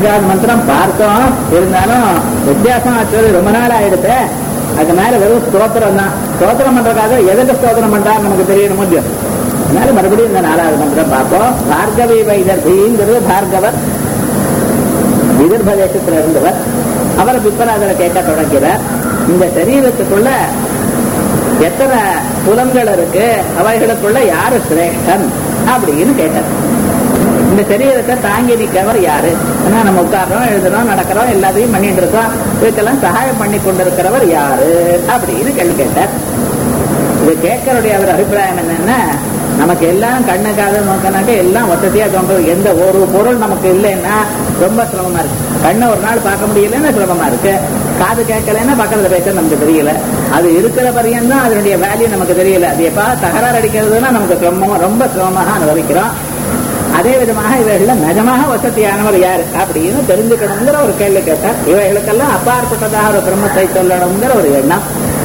அஞ்சாவது மந்திரம் பார்த்தோம் இருந்தாலும் வித்தியாசம் ஆச்சு ரொம்ப நாள் ஆயிடுச்சு அது மேல வெறும் ஸ்தோத்திரம் தான் ஸ்தோத்திரம் பண்றதுக்காக எதுக்கு ஸ்தோத்திரம் பண்றாரு நமக்கு தெரியணும் முடியும் அதனால மறுபடியும் இந்த நாலாவது மந்திரம் பார்ப்போம் பார்கவி வைதர்பிங்கிறது பார்கவர் விதர்ப தேசத்துல இருந்தவர் அவர் பிப்பராதரை கேட்க தொடங்கிறார் இந்த சரீரத்துக்குள்ள எத்தனை புலன்கள் இருக்கு அவைகளுக்குள்ள யாரு சிரேஷ்டன் அப்படின்னு கேட்டார் இந்த சரீரத்தை தாங்கி நிற்கிறவர் யாரு ஏன்னா நம்ம உட்கார்றோம் எழுதுறோம் நடக்கிறோம் எல்லாத்தையும் பண்ணிட்டு இருக்கோம் இதுக்கெல்லாம் சகாயம் பண்ணி கொண்டிருக்கிறவர் யாரு அப்படின்னு கேள்வி கேட்டார் இது கேட்கறடைய அவர் அபிப்பிராயம் என்னன்னா நமக்கு எல்லாம் கண்ணு காது நோக்கினாக்க எல்லாம் வசதியா தோன்றது எந்த ஒரு பொருள் நமக்கு இல்லைன்னா ரொம்ப சிரமமா இருக்கு கண்ணை ஒரு நாள் பார்க்க முடியலன்னா சிரமமா இருக்கு காது கேட்கலைன்னா பக்கத்துல பேச நமக்கு தெரியல அது இருக்கிற பரியந்தம் தான் அதனுடைய வேல்யூ நமக்கு தெரியல அது எப்ப தகராறு அடிக்கிறதுனா நமக்கு சிரமமா ரொம்ப சிரமமாக அனுபவிக்கிறோம் அதே விதமாக இவைகள்ல நிஜமாக வசதியானவர் யாரு அப்படின்னு தெரிஞ்சுக்கணுங்கிற ஒரு கேள்வி கேட்டார் இவைகளுக்கெல்லாம் அப்பாற்பட்டதாக ஒரு பிரம்மத்தை சொல்லணுங்கிற ஒரு எண்ணம்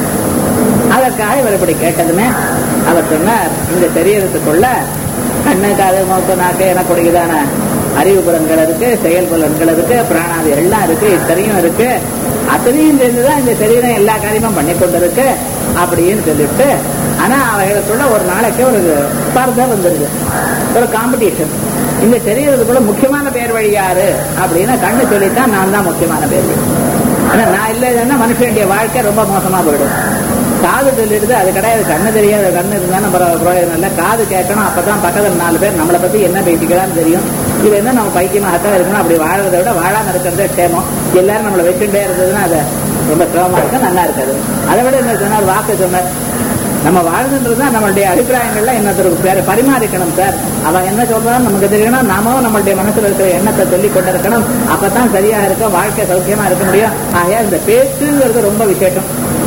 அதற்காக இவர் இப்படி கேட்டதுமே அவர் சொன்னார் இந்த சரீரத்துக்குள்ள கண்ணு காது மூக்கு நாக்கு எனக்கூடியதான அறிவு புலன்கள் இருக்கு செயல் புலன்கள் இருக்கு பிராணாதி எல்லாம் இருக்கு இத்தனையும் இருக்கு அத்தனையும் சேர்ந்துதான் இந்த சரீரம் எல்லா காரியமும் பண்ணி கொண்டிருக்கு அப்படின்னு சொல்லிட்டு ஆனா அவைகளுக்குள்ள ஒரு நாளைக்கு ஒரு ஸ்பர்தம் வந்துருது ஒரு காம்படிஷன் இந்த சரீரத்துக்குள்ள முக்கியமான பேர் வழி யாரு அப்படின்னா கண்ணு சொல்லித்தான் நான் தான் முக்கியமான பேர் வழி ஆனா நான் இல்லைன்னா மனுஷனுடைய வாழ்க்கை ரொம்ப மோசமா போயிடும் காது சொல்லிடுது அது கிடையாது கண்ணு தெரியாது கண்ணு இருந்தாலும் பரவ- பிரயோஜனம் இல்லை காது கேட்கணும் அப்பதான் பக்கத்துல நாலு பேர் நம்மளை பத்தி என்ன பேசிக்கிறான்னு தெரியும் இது என்ன நம்ம பைத்தியமாகத்தான் இருக்கணும் அப்படி வாழறதை விட வாழாம இருக்கிறதே க்ஷேமம் எல்லாரும் நம்மளை வச்சுட்டே இருந்ததுன்னா அது ரொம்ப சிரமமா இருக்கும் நல்லா இருக்காது அதை விட என்ன சொன்னார் வாக்கு சொன்னார் நம்ம வாழ்ந்துன்றது தான் நம்மளுடைய அபிப்பிராயங்கள்ல என்னத்திற்கு பேர பரிமாறிக்கணும் சார் அவன் என்ன சொல்றான்னு நமக்கு தெரியணும் நாமும் நம்மளுடைய மனசுல இருக்கிற எண்ணத்தை சொல்லி கொண்டிருக்கணும் அப்பதான் சரியா இருக்கும் வாழ்க்கை சௌக்கியமா இருக்க முடியும் ஆகையா இந்த பேச்சுங்கிறது ரொம்ப விசேஷம்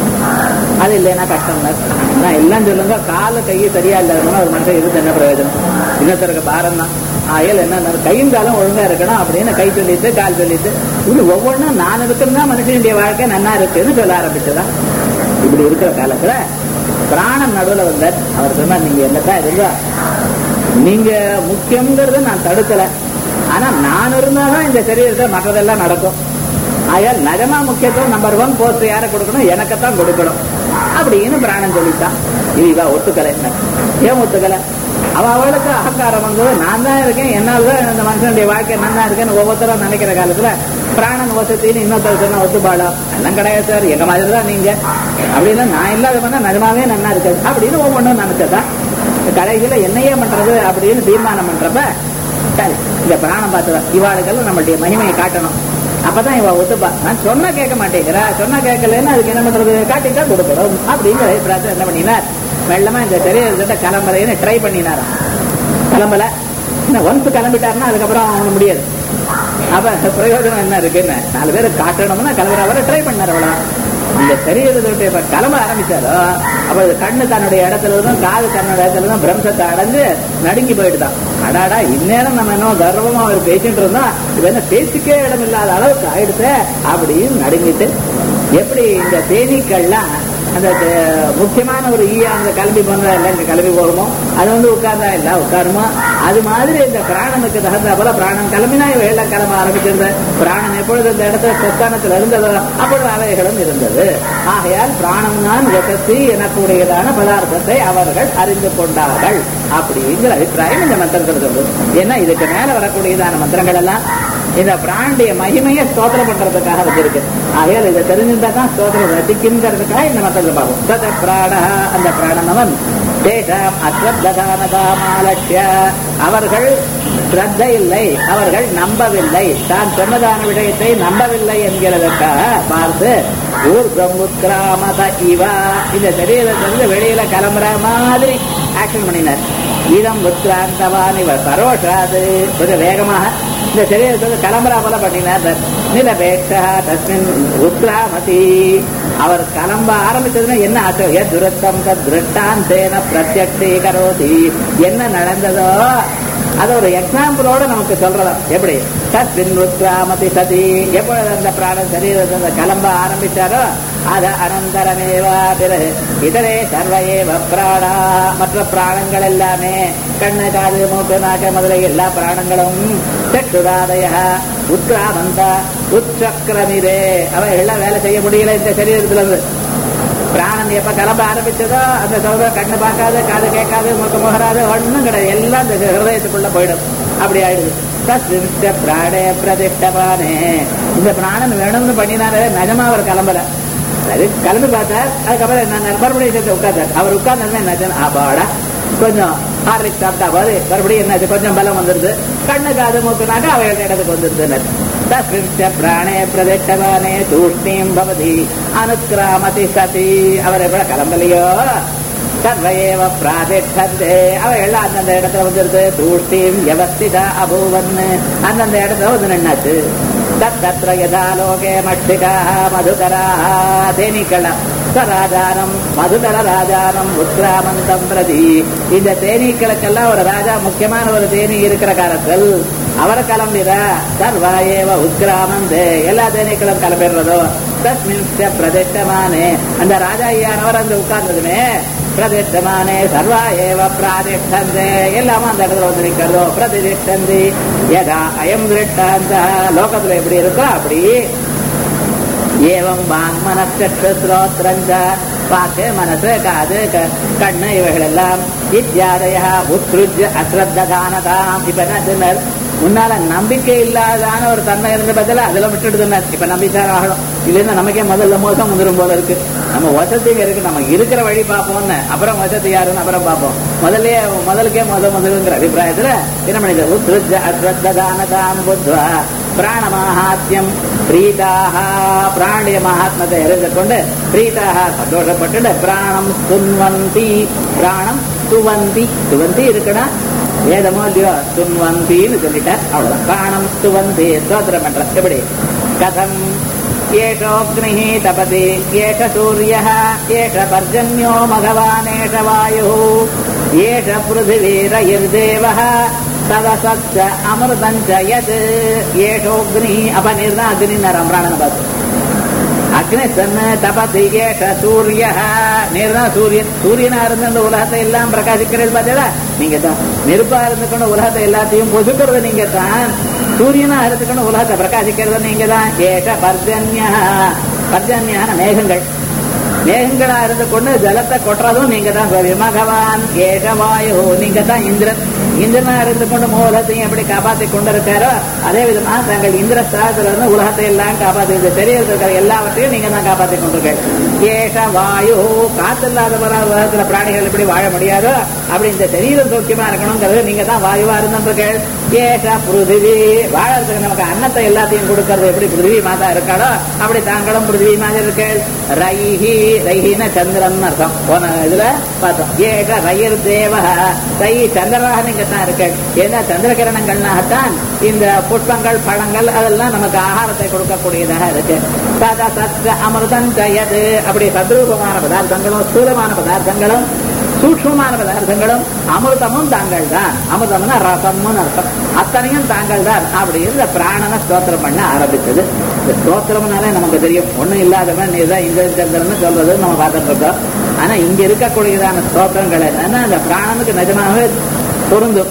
அது இல்லைன்னா கஷ்டம் தான் நான் எல்லாம் சொல்லுங்க கால கையை சரியா இல்லாதவங்க ஒரு மனுஷன் இருந்து என்ன பிரயோஜனம் இன்னொருத்தருக்கு பாரம் தான் ஆயல் என்ன கையும் காலம் ஒழுங்கா இருக்கணும் அப்படின்னு கை சொல்லிட்டு கால் சொல்லிட்டு இது ஒவ்வொன்றும் நான் இருக்குன்னா மனுஷனுடைய வாழ்க்கை நன்னா இருக்குன்னு சொல்ல ஆரம்பிச்சதா இப்படி இருக்கிற காலத்துல பிராணம் நடுவுல வந்தார் அவர் சொன்னார் நீங்க என்னதான் இருந்தா நீங்க முக்கியங்கிறத நான் தடுக்கல ஆனா நான் இருந்தாதான் இந்த சரீரத்தை மற்றதெல்லாம் நடக்கும் ஆயால் நிஜமா முக்கியத்துவம் நம்பர் ஒன் போஸ்ட் யாரை கொடுக்கணும் எனக்குத்தான் கொடுக்கணும் அப்படின்னு பிராணம் சொல்லிட்டான் இது இவ ஒத்துக்கலை ஏன் ஒத்துக்கலை அவ அவளுக்கு அகங்காரம் வந்தது நான் தான் இருக்கேன் என்னால் தான் இந்த மனுஷனுடைய வாழ்க்கை நன்னா இருக்கேன்னு ஒவ்வொருத்தரும் நினைக்கிற காலத்துல பிராணன் வசத்தின்னு இன்னொருத்தர் சொன்னா ஒத்துப்பாளா எல்லாம் கிடையாது சார் எங்க மாதிரி தான் நீங்க அப்படின்னா நான் இல்லாத பண்ணா நிஜமாவே நன்னா இருக்காது அப்படின்னு ஒவ்வொன்றும் நினைச்சதா கடைசியில என்னையே பண்றது அப்படின்னு தீர்மானம் பண்றப்ப சரி இந்த பிராணம் பார்த்துதான் இவாளுக்கெல்லாம் நம்மளுடைய மகிமையை காட்டணும் அப்பதான் இவ ஒத்துப்பா நான் சொன்னா கேட்க மாட்டேங்கிறா சொன்னா கேட்கலன்னா அதுக்கு என்ன பண்றது காட்டிட்டா கொடுக்கணும் அப்படிங்கிற அபிப்பிராயத்தை என்ன பண்ணினார் மெல்லமா இந்த சரீரத்தை கிளம்புறேன்னு ட்ரை பண்ணினாராம் கிளம்பல ஒன்ஸ் கிளம்பிட்டாருன்னா அதுக்கப்புறம் அவனு முடியாது அப்ப பிரயோஜனம் என்ன இருக்குன்னு நாலு பேர் காட்டணும்னா கிளம்புற வரை ட்ரை பண்ணார் அவ்வளோ இந்த சரீரத்தை இப்ப கிளம்ப ஆரம்பிச்சாரோ அப்ப இது கண்ணு தன்னுடைய இடத்துல இருந்தும் காது தன்னுடைய இடத்துல இருந்தும் பிரம்சத்தை அடைஞ்சு நடுங்கி போயிட்டுதான் அடாடா இந்நேரம் நம்ம என்ன கர்வமா அவர் பேசிட்டு இருந்தோம் இது என்ன பேசிக்கே இடம் இல்லாத அளவுக்கு ஆயிடுச்சு அப்படின்னு நடுங்கிட்டு எப்படி இந்த தேனீக்கள்லாம் அந்த அஹ், முக்கியமான ஒரு ஈயா அந்த கிளம்பி போனதா இல்லை இங்க கிளம்பி போகுமோ அது வந்து உட்கார்ந்தா இல்ல உட்காருமோ அது மாதிரி இந்த பிராணனுக்கு தகுந்த போல பிராணன் கிளம்பினா இவ எல்லாம் கிளம்ப ஆரம்பிச்சிருந்த பிராணன் எப்பொழுது இந்த இடத்துல சொத்தானத்தில் இருந்ததோ அப்பொழுது அவைகளும் இருந்தது ஆகையால் பிராணம் தான் வசதி எனக்கூடியதான பதார்த்தத்தை அவர்கள் அறிந்து கொண்டார்கள் அப்படிங்கிற அபிப்பிராயம் இந்த மந்திரத்தில் சொல்லுது ஏன்னா இதுக்கு மேல வரக்கூடியதான மந்திரங்கள் எல்லாம் இந்த பிராண்டிய மகிமையை ஸ்தோத்திரம் பண்றதுக்காக வச்சிருக்கு ஆகையால் இதை தெரிஞ்சிருந்தா தான் ஸ்தோத்திரம் ரசிக்கின்றதுக்காக இந்த மந்திரத்தை பார்ப்போம் தத பிராண அந்த பிராணனவன் தேஷாம் அஸ்வத்தானதாமாலட்சிய அவர்கள் ஸ்ரத்த இல்லை அவர்கள் நம்பவில்லை தான் சொன்னதான விஷயத்தை நம்பவில்லை என்கிறதற்காக பார்த்து ஊர் பிரம்முத்கிராமத இவா இந்த சரீரத்திலிருந்து வெளியில கிளம்புற மாதிரி ஆக்ஷன் பண்ணினார் இதம் உத்கிராந்தவான் இவர் சரோஷாது கொஞ்சம் வேகமாக இந்த சரீரத்தில் கிளம்புறா போல பண்ணினார் நிலபேட்சா தஸ்மின் உத்கிராமதி அவர் கிளம்ப ஆரம்பிச்சதுன்னா என்ன ஆச்சோ எத் துரத்தம் தத் திருஷ்டாந்தேன பிரத்யக்ஷீ கரோதி என்ன நடந்ததோ அது ஒரு எக்ஸாம்பிளோட நமக்கு சொல்றதா எப்படி தஸ்மின் உத்ராமதி சதி எப்பொழுது அந்த பிராண சரீரத்தை அந்த கிளம்ப ஆரம்பிச்சாரோ அது அனந்தரமேவா பிறகு இதரே சர்வ ஏவ பிராணா மற்ற பிராணங்கள் எல்லாமே கண்ணு காது மூக்கு நாக்க முதலிய எல்லா பிராணங்களும் சட்டுராதய உத்ராமந்த உச்சக்கரமிரே அவ எல்லாம் வேலை செய்ய முடியல இந்த சரீரத்துல இருந்து பிராணன் எப்ப கிளம்ப ஆரம்பிச்சதோ அந்த சொல்ற கண்ணு பார்க்காது காது கேட்காது மூக்கு முகராது ஒண்ணும் கிடையாது எல்லாம் இந்த ஹிருதயத்துக்குள்ள போயிடும் அப்படி ஆயிடுது தஸ்மிஷ்ட பிராணே பிரதிஷ்டபானே இந்த பிராணன் வேணும்னு பண்ணினாரு நிஜமா அவர் கிளம்பல அது கிளம்பி பார்த்தார் அதுக்கப்புறம் நான் மறுபடியும் சேர்த்து உட்கார்ந்தார் அவர் உட்கார்ந்தா என்னாச்சு அப்பாடா கொஞ்சம் ஹார்லிக் சாப்பிட்டா பாரு மறுபடியும் என்னாச்சு கொஞ்சம் பலம் வந்துருது கண்ணு காது மூக்குனாக்கா அவர் இடத்துக்கு வந்துருது தஸ்மிஷ்ட பிராணே பிரதிஷ்டபானே தூஷ்ணீம் பவதி அனுக்கிராமதி சதி அவர் எப்ப கிளம்பலையோ சர்வயேவ பிராதிஷ்டந்தே அவ எல்லாம் அந்தந்த இடத்துல வந்துருது தூஷ்டீம் வியவஸ்திதா அபூவன் அந்தந்த இடத்துல வந்து நின்னாச்சு தத்தத்ர யதா லோகே மட்சிகாः மதுகராः தேனீக்கள ராஜானம் மதுகர ராஜானம் உத்ராமந்தம் பிரதி இந்த தேனீக்களுக்கெல்லாம் ஒரு ராஜா முக்கியமான ஒரு தேனி இருக்கிற காலத்தில் அவர் கிளம்பிற சர்வாயேவ உத்கிராமந்தே எல்லா தேனீக்களும் கிளம்பிடுறதோ தஸ்மின் பிரதிஷ்டமானே அந்த ராஜா ஐயானவர் அங்க உட்கார்ந்ததுமே பிரதிஷ்டமானே சர்வா ஏவ பிராதிஷ்டந்தே எல்லாமே அந்த இடத்துல வந்து நிக்கிறதோ பிரதிஷ்டந்தி யதா அயம் திருஷ்டாந்த லோகத்துல எப்படி இருக்கோ அப்படி ஏவம் வாங் மனச்சக்ரோத்திரஞ்ச வாக்கு மனசு காது க- கண்ணு இவைகள் எல்லாம் இத்தியாதய உத்ருஜ அஸ்ரத்தானதாம் இப்ப என்ன சொன்னார் முன்னால நம்பிக்கை இல்லாதான ஒரு தன்மை இருந்த பதில அதுல விட்டுட்டு சொன்னார் இப்ப நம்பித்தான் ஆகணும் இல்லைன்னா நமக்கே முதல்ல மோசம் வந்துடும் போல இருக்கு நம்ம வசதிங்க இருக்கு நம்ம இருக்கிற வழி பார்ப்போம்னு அப்புறம் வசதி யாருன்னு அப்புறம் பார்ப்போம் முதல்ல முதலுக்கே முத முதலுங்கிற அபிப்பிராயத்துல என்ன பண்ணிது உத்ருஜ அஸ்ரத்தானதாம் புத்வா பிராண மகாத்யம் பிரீதாக பிராணிய மகாத்மத்தை அறிந்து கொண்டு பிரீதாக சந்தோஷப்பட்டு பிராணம் துன்வந்தி பிராணம் துவந்தி துவந்தி இருக்குன்னா வேதமோ இல்லையோ துன்வந்தின்னு சொல்லிட்டார் அவ்வளவுதான் பிராணம் துவந்தி ஸ்தோத்திரம் பண்ற எப்படி கதம் ஏஷோக்னிः தபதி ஏஷ சூரியः ஏஷ பர்ஜன்யோ மகவானேஷ வாயுः ஏஷ பிருथिवीरयिर्देवः ததசச்ச அமிர்தஞ்ச யத் ஏஷோக்னி அப்ப நீர் தான் அக்னி ரம்ராணன் பார்த்து அக்னி சன்னு தபதி ஏஷ சூரிய நீர் தான் சூரியன் சூரியனா இருந்து இந்த உலகத்தை எல்லாம் பிரகாசிக்கிறது பார்த்தீங்களா நீங்க தான் நெருப்பா இருந்து கொண்டு உலகத்தை எல்லாத்தையும் பொசுக்கிறது நீங்க தான் சூரியனா இருந்துக்கணும் உலகத்தை பிரகாசிக்கிறது நீங்க தான் ஏஷ பர்ஜன்யா பர்ஜன்யான மேகங்கள் மேகங்களா இருந்து கொண்டு ஜலத்தை கொட்டுறதும் நீங்க தான் விமகவான் ஏகவாயு நீங்க தான் இந்திரன் இந்திரனா இருந்து கொண்டு மூலத்தையும் எப்படி காப்பாத்தி கொண்டிருக்காரோ அதே விதமா தங்கள் இந்திர ஸ்தானத்துல இருந்து உலகத்தை எல்லாம் காப்பாத்தி இந்த தெரியறது இருக்கிற எல்லாவற்றையும் நீங்க தான் காப்பாத்தி கொண்டிருக்கீங்க ஏக வாயு காத்து இல்லாத உலகத்துல பிராணிகள் எப்படி வாழ முடியாதோ அப்படி இந்த சரீரம் சௌக்கியமா இருக்கணுங்கிறது நீங்க தான் வாயுவா இருந்திருக்கீங்க ஏக பிருதிவி வாழறதுக்கு நமக்கு அன்னத்தை எல்லாத்தையும் கொடுக்கறது எப்படி பிருதிவி மாதா இருக்காளோ அப்படி தாங்களும் பிருதிவி மாதிரி இருக்கு ரைஹி ரைஹின சந்திரன் அர்த்தம் போன இதுல பார்த்தோம் ஏக ரயிர் தேவ ரை சந்திரனாக நீங்க தான் இருக்கு ஏன்னா சந்திர கிரணங்கள்னாகத்தான் இந்த புஷ்பங்கள் பழங்கள் அதெல்லாம் நமக்கு ஆகாரத்தை கொடுக்கக்கூடியதாக இருக்கு சத சத்த அமிர்தம் ஜயது அப்படி சத்ரூபமான பதார்த்தங்களும் ஸ்தூலமான பதார்த்தங்களும் சூக்ஷ்மமான பதார்த்தங்களும் அமிர்தமும் தாங்கள் தான் அமிர்தம்னா ரசம்னு அர்த்தம் அத்தனையும் தாங்கள் தான் அப்படி இந்த பிராணனை ஸ்தோத்திரம் பண்ண ஆரம்பிச்சது இந்த ஸ்தோத்திரம்னாலே நமக்கு தெரியும் ஒண்ணும் இல்லாதவன் நீ தான் இந்த சந்திரன்னு சொல்றது நம்ம பார்த்துட்டு இருக்கோம் ஆனா இங்க இருக்கக்கூடியதான ஸ்தோத்திரங்கள் என்னன்னா அந்த பிராணனுக்கு நிஜமாகவே பொருந்தும்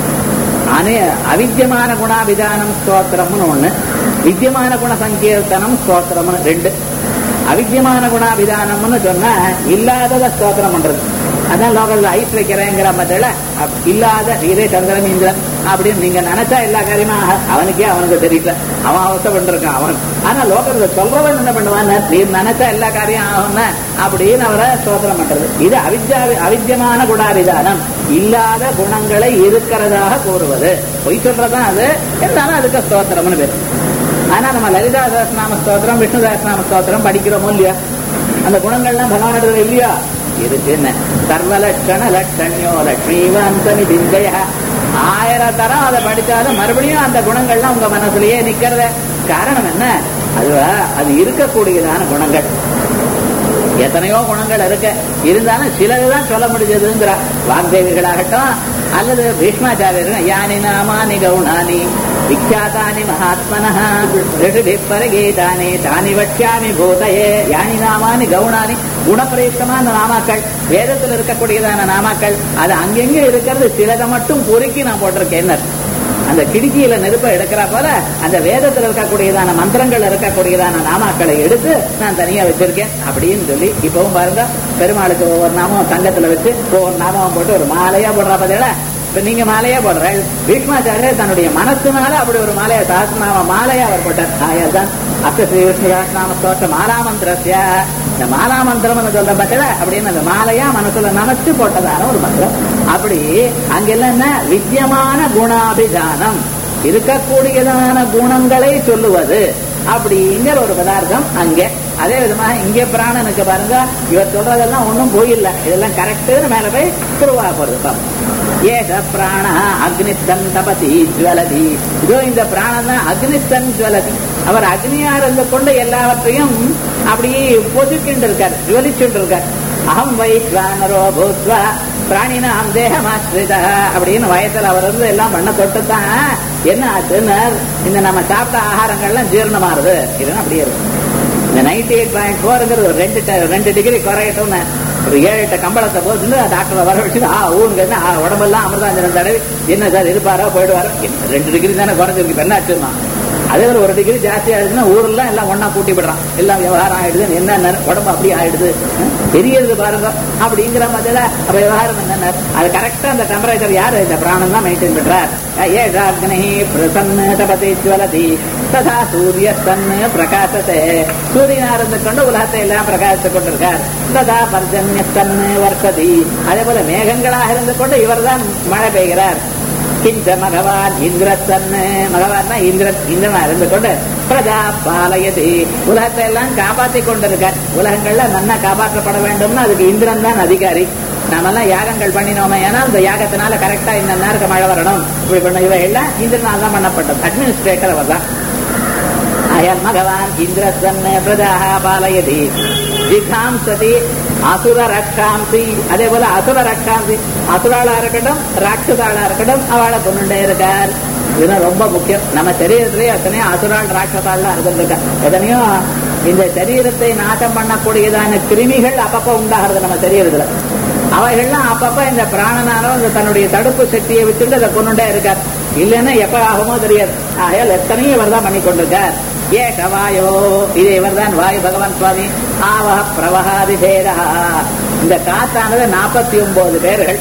அனே அவித்தியமான குணாபிதானம் ஸ்தோத்திரம்னு ஒண்ணு வித்தியமான குண சங்கீர்த்தனம் ஸ்தோத்திரம்னு ரெண்டு அவித்தியமான குணாபிதானம்னு சொன்னா இல்லாதத ஸ்தோத்திரம் பண்றது அதான் லோகல்ல ஐஸ் வைக்கிறேங்கிற மத்தியில இல்லாத இதே சந்திரன் இந்திரன் அப்படின்னு நீங்க நினைச்சா எல்லா காரியமா அவனுக்கே அவனுக்கு தெரியல அவன் அவசப்பட்டிருக்கான் அவன் ஆனா லோகத்துல சொல்றவன் என்ன பண்ணுவான் நீ நினைச்சா எல்லா காரியம் ஆகும்னா அப்படின்னு அவரை ஸ்தோத்திரம் பண்றது இது அவித்யா அவித்தியமான குணாபிதானம் இல்லாத குணங்களை இருக்கிறதாக கூறுவது பொய் சொல்றதுதான் அது இருந்தாலும் அதுக்கு ஸ்தோத்திரம்னு பேர் ஆனா நம்ம லலிதா சகஸ்நாம ஸ்தோத்திரம் விஷ்ணு சகஸ்நாம ஸ்தோத்திரம் படிக்கிறோமோ இல்லையா அந்த குணங்கள்லாம் பகவானிடத்துல இல்லையா இருக்கு என்ன சர்வலட்சண லட்சண்யோ லட்சுமிவாந்தமி திந்தய ஆயிரம் தரம் அதை படிச்சாலும் மறுபடியும் அந்த குணங்கள்லாம் உங்க மனசுலயே நிக்கிறத காரணம் என்ன அது அது இருக்கக்கூடியதான குணங்கள் எத்தனையோ குணங்கள் இருக்கு இருந்தாலும் சிலதுதான் சொல்ல முடிஞ்சதுங்கிற வாக்தேவிகளாகட்டும் அல்லது பீஷ்மாச்சாரியர் யானி நாமானி கவுனானி விக்யாதானி மகாத்மனः ரிஷிபிः பரகீதானி தானி வட்சாமி பூதயே யானி நாமானி கவுனானி குணப்பிரயுக்தமான நாமாக்கள் வேதத்தில் இருக்கக்கூடியதான நாமாக்கள் அது அங்கெங்க இருக்கிறது சிலதை மட்டும் பொறுக்கி நான் போட்டிருக்கேன் அந்த கிடுக்கியில நெருப்பை எடுக்கிற போல அந்த வேதத்தில் இருக்கக்கூடியதான மந்திரங்கள் இருக்கக்கூடியதான நாமாக்களை எடுத்து நான் தனியா வச்சிருக்கேன் அப்படின்னு சொல்லி இப்பவும் பாருங்க பெருமாளுக்கு ஒவ்வொரு நாமம் தங்கத்துல வச்சு ஒவ்வொரு நாமம் போட்டு ஒரு மாலையா போடுறா பார்த்தீங்களா இப்ப நீங்க மாலையா போடுறேன் பீஷ்மாச்சாரியர் தன்னுடைய மனசுனால அப்படி ஒரு மாலையா சாஸ்திரநாம மாலையா அவர் போட்டார் ஆயாதான் அத்த ஸ்ரீ விஷ்ணு சாஸ்திரநாம ஸ்தோற்ற மாலாமந்திரஸ்ய இந்த மாலாமந்திரம் சொல்ற பார்த்தா அப்படின்னு அந்த மாலையா மனசுல நினைச்சு போட்டதான ஒரு மந்திரம் அப்படி அங்கெல்லாம் என்ன வித்தியமான குணாபிதானம் இருக்கக்கூடியதான குணங்களை சொல்லுவது அப்படிங்கிற ஒரு பதார்த்தம் அங்கே அதே விதமாக இங்கே பிராணனுக்கு பாருங்க இவர் சொல்றதெல்லாம் ஒன்றும் போயில்லை இதெல்லாம் கரெக்டுன்னு மேல போய் துருவா போறது பாருங்க ஏக பிராண அக்னித்தன் தபதி ஜுவலதி இதோ இந்த பிராணன் தான் அக்னித்தன் ஜுவலதி அவர் அக்னியா இருந்து கொண்டு எல்லாவற்றையும் அப்படியே பொதுக்கிண்டு இருக்கார் ஜுவலிச்சுட்டு இருக்கார் அகம் வைஸ்வானரோ பூத்வா பிராணினாம் தேகமாஸ்ரித அப்படின்னு வயசுல அவர் இருந்து எல்லாம் பண்ண தொட்டு தான் என்ன ஆச்சுன்னு இந்த நம்ம சாப்பிட்ட ஆகாரங்கள்லாம் ஜீரணமாறுது இதுன்னு அப்படியே இருக்கும் இந்த நைன்டி எயிட் பாயிண்ட் ஃபோருங்கிறது ஒரு ரெண்டு ட- ரெண்டு டிகிரி குறையட்டும்னு ஒரு ஏழு எட்டு கம்பளத்தை போட்டு டாக்டரை வர வச்சு ஆ ஊருங்க ஆ உடம்பெல்லாம் அமிர்தாஞ்சனம் தடவி என்ன சார் இருப்பாரோ போயிடுவாரோ என்ன, ரெண்டு டிகிரி தானே குறைஞ்சிருக்கு இப்ப என்ன ஆச்சுமா அதே ஒரு ஒரு டிகிரி ஜாஸ்தி ஆயிடுச்சுன்னா ஊர்லாம் எல்லாம் ஒண்ணா கூட்டி விடுறான் எல்லாம் விவகாரம் ஆயிடுது என்ன உடம்பு அப்படி ஆயிடுது அஹ், தெரியறது பாருங்க அப்படிங்கிற மாதிரில அப்ப விவகாரம் என்ன அது கரெக்டா அந்த டெம்பரேச்சர் யாரு இந்த பிராணம் தான் மெயின்டைன் பண்றார் ஏஷாக்னி பிரசன்ன தபதி ஜுவலதி ததா சூரியஸ்தன் பிரகாசத்தை சூரியனா இருந்து கொண்டு உலகத்தை எல்லாம் பிரகாசித்துக் கொண்டிருக்கார் ததா பர்ஜன்யஸ்தன் வர்த்ததி அதே போல மேகங்களாக இருந்து கொண்டு இவர்தான் மழை பெய்கிறார் கிஞ்ச மகவான் இந்திரஸ்தன் மகவான் இந்திரன் இந்திரனா இருந்து கொண்டு பிரஜா பாலயதி உலகத்தை எல்லாம் காப்பாத்தி கொண்டிருக்கார் உலகங்கள்ல நன்னா காப்பாற்றப்பட வேண்டும்னா அதுக்கு இந்திரன் தான் அதிகாரி நாமெல்லாம் யாகங்கள் பண்ணினோமே ஏன்னா அந்த யாகத்தினால கரெக்டா இந்த நேரத்துக்கு மழை வரணும் இப்படி பண்ண இவை எல்லாம் இந்திரனால் தான் பண்ணப்பட்டது அட்மினிஸ்ட்ரேட்டர் அவர் தான் அயன் பகவான் இந்திரசன் பிரஜாக பாலயதி ஜிகாம்சதி அசுர ரக்ஷாம்சி அதே போல அசுர ரக்ஷாம்சி அசுராளா இருக்கட்டும் ராட்சதாளா இருக்கட்டும் அவளை கொண்டுட்டே இருக்கார் இதுதான் ரொம்ப முக்கியம் நம்ம சரீரத்திலேயே எத்தனையோ அசுரால் ராட்சதாள்லாம் இருந்திருக்கா எத்தனையோ இந்த சரீரத்தை நாட்டம் பண்ணக்கூடியதான கிருமிகள் அப்பப்ப உண்டாகிறது நம்ம சரீரத்துல அவைகள்லாம் அப்பப்ப இந்த பிராணனாலும் இந்த தன்னுடைய தடுப்பு சக்தியை வச்சுட்டு அதை கொண்டுட்டே இருக்கார் இல்லைன்னா எப்ப ஆகுமோ தெரியாது ஆகையால் எத்தனையும் இவர் தான் பண்ணி கொண்டிருக்கார் ஏக வாயோ இது இவர் தான் வாயு பகவான் சுவாமி ஆவக பிரவகாதி பேரா இந்த காத்தானது நாற்பத்தி ஒன்பது பேர்கள்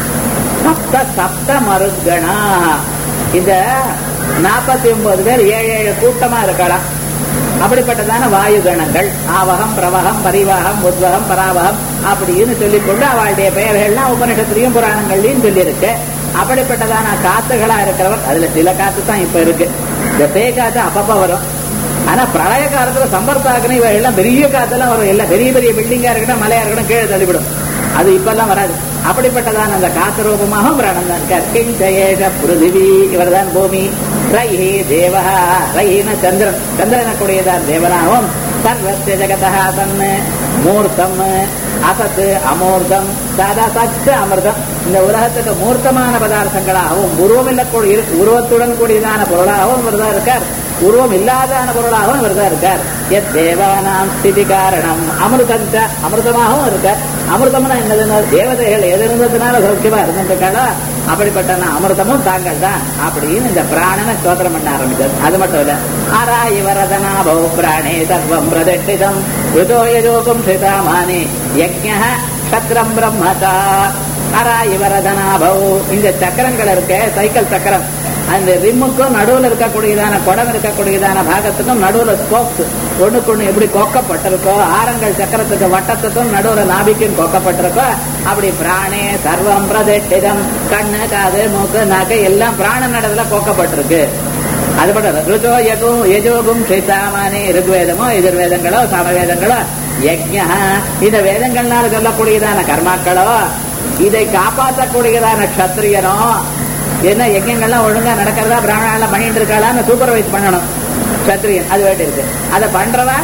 சப்த சப்த மருத்கணா இந்த நாற்பத்தி ஒன்பது பேர் ஏழு ஏழு கூட்டமா இருக்கலாம் அப்படிப்பட்டதான வாயு கணங்கள் ஆவகம் பிரவகம் பரிவாகம் உத்வகம் பராவகம் அப்படின்னு சொல்லிக்கொண்டு அவளுடைய பெயர்கள்லாம் உபனிஷத்துலையும் புராணங்கள்லயும் சொல்லியிருக்கு அப்படிப்பட்டதான காத்துகளா இருக்கிறவர் அதுல சில காத்து தான் இப்ப இருக்கு இந்த பேய் காத்து அப்பப்ப வரும் ஆனா பிரளய காலத்துல சம்பர்த்தாக்குன்னு இவ எல்லாம் பெரிய காத்தெல்லாம் வரும் எல்லாம் பெரிய பெரிய பில்டிங்கா இருக்கட்டும் மலையா இருக்கட்டும் கீழே தள்ளிவிடும் அது இப்பெல்லாம் வராது அப்படிப்பட்டதான அந்த காத்து ரூபமாக பிராணம் தான் இருக்கார் கிஞ்சேஷ பிருதிவி இவர் தான் பூமி ரயி தேவஹா ரயின சந்திரன் சந்திரன கூடியதான் தேவனாகவும் சர்வஸ்ய ஜெகதா தன்னு மூர்த்தம் அசத்து அமூர்த்தம் சாதா சச்ச அமிர்தம் இந்த உலகத்துக்கு மூர்த்தமான பதார்த்தங்களாகவும் உருவம் கூடிய உருவத்துடன் கூடியதான பொருளாகவும் இவர் தான் இருக்கார் உருவம் இல்லாதான பொருளாகவும் இவர் தான் இருக்கார் எத் தேவானாம் ஸ்திதி காரணம் அமிர்தம் ச அமிர்தமாகவும் இருக்கார் அமிர்தம்னா என்னதுன்னா தேவதைகள் எது இருந்ததுனால சௌக்கியமா இருந்திருக்காளோ அப்படிப்பட்ட அமிர்தமும் தாங்கள் தான் அப்படின்னு இந்த பிராணனை ஸ்தோத்திரம் பண்ண ஆரம்பிச்சார் அது மட்டும் இல்ல ஆரா இவரதனா பௌ பிராணே சர்வம் பிரதிஷ்டிதம் ருதோ யஜோகம் சிதாமானி யஜ்ஞ சத்திரம் பிரம்மதா அரா இவரதனா பௌ இந்த சக்கரங்கள் இருக்க சைக்கிள் சக்கரம் அந்த ரிம்முக்கும் நடுவுல இருக்கக்கூடியதான குடம் இருக்கக்கூடியதான பாகத்துக்கும் நடுவுல ஸ்போக்ஸ் ஒண்ணுக்கு ஒண்ணு எப்படி கொக்கப்பட்டிருக்கோ ஆரங்கள் சக்கரத்துக்கு வட்டத்துக்கும் நடுவுல நாபிக்கும் கொக்கப்பட்டிருக்கோ அப்படி பிராணே சர்வம் பிரதிஷ்டிதம் கண்ணு காது மூக்கு நாக்கு எல்லாம் பிராண நடத்துல கொக்கப்பட்டிருக்கு அது மட்டும் ருஜோ யகும் யஜோகும் சித்தாமானே ருக்வேதமோ எதிர்வேதங்களோ சமவேதங்களோ யஜ்யா இந்த வேதங்கள்னால சொல்லக்கூடியதான கர்மாக்களோ இதை காப்பாற்றக்கூடியதான க்ஷத்திரியனோ என்ன யஜ்யங்கள்லாம் ஒழுங்கா நடக்கிறதா பிராமணெல்லாம் பண்ணிட்டு இருக்காளான்னு சூப்பர்வைஸ் பண்ணணும் சத்திரியன் அது வேண்டி இருக்கு அதை பண்றவா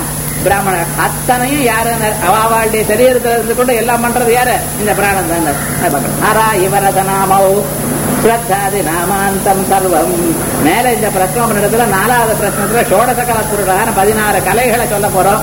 பிராமணர் அத்தனையும் யாரு அவாவாளுடைய சரீரத்துல இருந்து கொண்டு எல்லாம் பண்றது யாரு இந்த பிராணம் தான் ஆரா இவரத நாமோ ஸ்ரத்தாதி நாமாந்தம் சர்வம் மேல இந்த பிரச்சனை இடத்துல நாலாவது பிரச்சனத்துல சோடச கலத்துறான பதினாறு கலைகளை சொல்ல போறோம்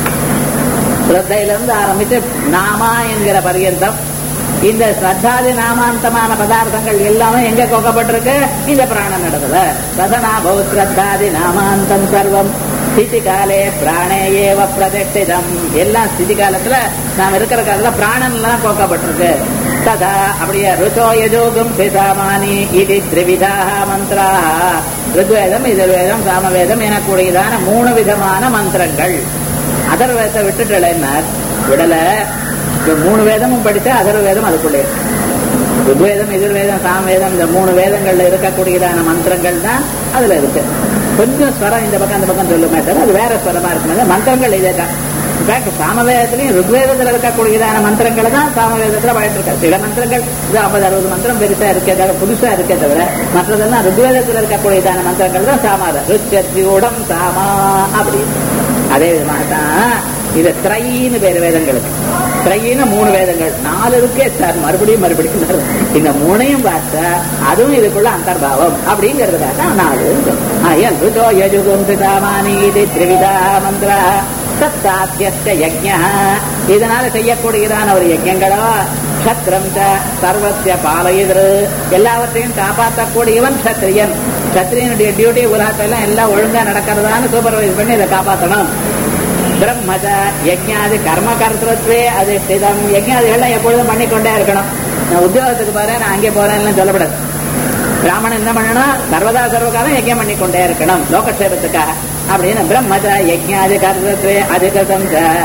ஸ்ரத்தையிலிருந்து ஆரம்பிச்சு நாமா என்கிற பரியந்தம் இந்த ஸ்ரத்தாதி நாமாந்தமான பதார்த்தங்கள் எல்லாமே எங்க கொக்கப்பட்டிருக்கு இந்த பிராணம் நடக்குது சதனா பௌஸ்ரத்தாதி நாமாந்தம் சர்வம் ஸ்திதி காலே பிராணே ஏவ பிரதிஷ்டிதம் எல்லாம் ஸ்திதி காலத்துல நாம் இருக்கிற காலத்துல பிராணன் எல்லாம் கோக்கப்பட்டிருக்கு ததா அப்படியே ருச்சோ யஜோகம் பிசாமானி இது திரிவிதா மந்திரா ருத்வேதம் எதிர்வேதம் சாமவேதம் எனக்கூடியதான மூணு விதமான மந்திரங்கள் அதர்வேதத்தை விட்டுட்டு விடல இந்த மூணு வேதமும் படிச்சா அதர்வேதம் அதுக்குள்ளே ருக்வேதம் எதிர்வேதம் சாமவேதம் இந்த மூணு வேதங்கள்ல இருக்கக்கூடியதான மந்திரங்கள் தான் அதுல இருக்கு கொஞ்சம் ஸ்வரம் இந்த பக்கம் அந்த பக்கம் சொல்லுமே தவிர அது வேற ஸ்வரமா இருக்கும் மந்திரங்கள் இதே தான் இன்ஃபேக்ட் சாமவேதத்திலையும் ருக்வேதத்துல இருக்கக்கூடியதான மந்திரங்களை தான் சாமவேதத்துல பயன்படுத்த சில மந்திரங்கள் இது ஐம்பது அறுபது மந்திரம் பெருசா இருக்கே தவிர புதுசா இருக்கே தவிர மற்றதெல்லாம் ருக்வேதத்துல இருக்கக்கூடியதான மந்திரங்கள் தான் சாமாத ருச்சூடம் சாமா அப்படி அதே விதமாக தான் இது திரையின்னு பேரு வேதங்களுக்கு திரையின்னு மூணு வேதங்கள் நாலு இருக்கே சார் மறுபடியும் மறுபடியும் இந்த மூணையும் பார்த்தா அதுவும் இதுக்குள்ள அந்தர்பாவம் அப்படிங்கிறதுக்காக தான் நாலு ஆயல் ருதோ யஜுகும் பிதாமானி இது திரிவிதா மந்திரா சத்தாத்தியஸ்த யஜ்ஞ இதனால செய்யக்கூடியதான ஒரு யஜ்யங்களோ சத்திரம் சர்வத்திய பாலயிதரு எல்லாவற்றையும் காப்பாற்றக்கூடியவன் சத்திரியன் சத்திரியனுடைய டியூட்டி உலகத்தெல்லாம் எல்லாம் ஒழுங்கா நடக்கிறதான்னு சூப்பர்வைஸ் பண்ணி இதை காப்பாற்றணும் பிரம்மஜ யஜ்ஞாதி கர்ம கர்த்தத்வே அது ஸ்திதம் யஜ்ஞாதிகள்லாம் எப்பொழுதும் பண்ணிக்கொண்டே இருக்கணும் நான் உத்தியோகத்துக்கு போறேன் நான் அங்கே போறேன் சொல்லப்படாது பிராமணன் என்ன பண்ணணும் சர்வதா சர்வகாலம் யஜ்யம் பண்ணிக்கொண்டே இருக்கணும் லோகக்ஷேபத்துக்காக அப்படின்னு பிரம்மஜ யஜ்ஞாதி கர்த்தத்வே அதிகதம்